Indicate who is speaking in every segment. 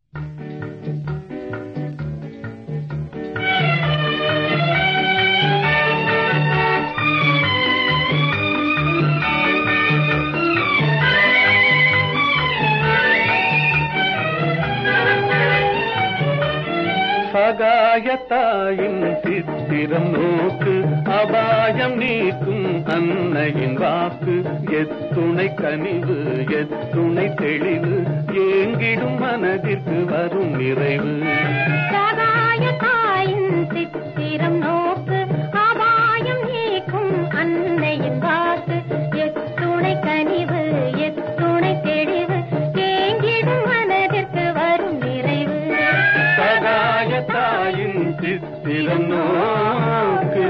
Speaker 1: சகாயத்தாயின் சித்திரம் நோக்கு அபாயம் நீக்கும் அன்னையின் வாக்கு எத்துணை கனிவு எத்துணை தெளிவு ஏங்கிடும் மனதிற்கு வரும் நிறைவு
Speaker 2: சகாய தாயின் சித்திரம் நோக்கு அபாயம் நீக்கும் அன்னையின் வாக்கு எத்துணை கனிவு எத்துணை தெளிவு ஏங்கிடும் மனதிற்கு வரும் நிறைவு
Speaker 1: சகாயத்தாயின் சித்திரம் நோக்கு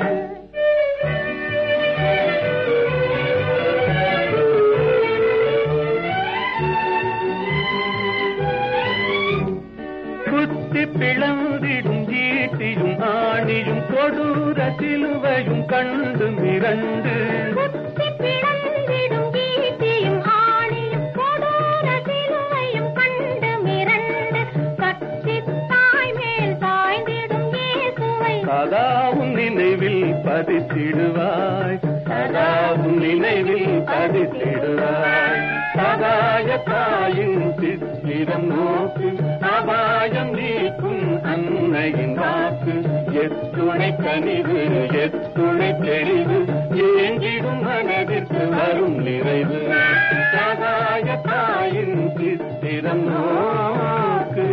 Speaker 1: குத்தி பிளந்திடும் ஈட்டியும் ஆணியும் கொடூர சிலுவையும் கண்டு மிரண்டு
Speaker 2: குத்தி பிளந்திடும் ஈட்டியும் ஆணியும் கொடூர சிலுவையும் கண்டு மிரண்டு கத்தித் தாய் மேல் சாய்ந்திடும் இயேசுவை
Speaker 1: சதாவும் நினைவில் பதித்திடுவாய் சதாவும் நினைவில் பதித்திடுவாய் சகாய தாயின் சித்திரம் நோக்கு அபாயம் நீக்கும் அன்னையின் வாக்கு எத்துணை கனிவு எத்துணை தெளிவு ஏங்கிடும் மனதிற்கு வரும் நிறைவு சகாய தாயின் சித்திரம் நோக்கு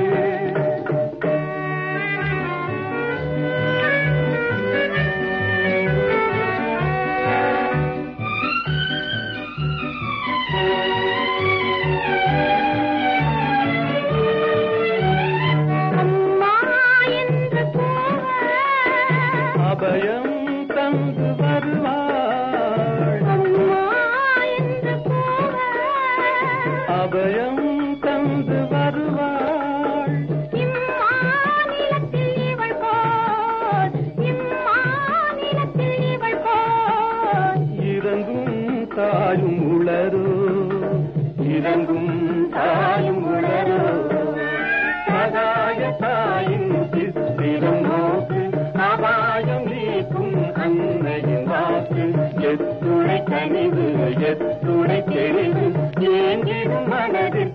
Speaker 2: அம்மா என்று கூவ
Speaker 1: அபயம் தந்து வருவாள்
Speaker 2: அம்மா என்று கூவ
Speaker 1: அபயம் தந்து வருவாள்
Speaker 2: இம்மாநிலத்தில் இவள் போல் இம்மாநிலத்தில் இவள் போல்
Speaker 1: இறங்கும் தாயும் உளரோ இறங்கும் தாயும் உளரோ சகாய தாயின் சித்திரம் நோக்கு அபாயம் நீக்கும் அன்னையின் வாக்கு எத்துணை கனிவு எத்துணை தெளிவு ஏங்கிடும் மனதிற்கு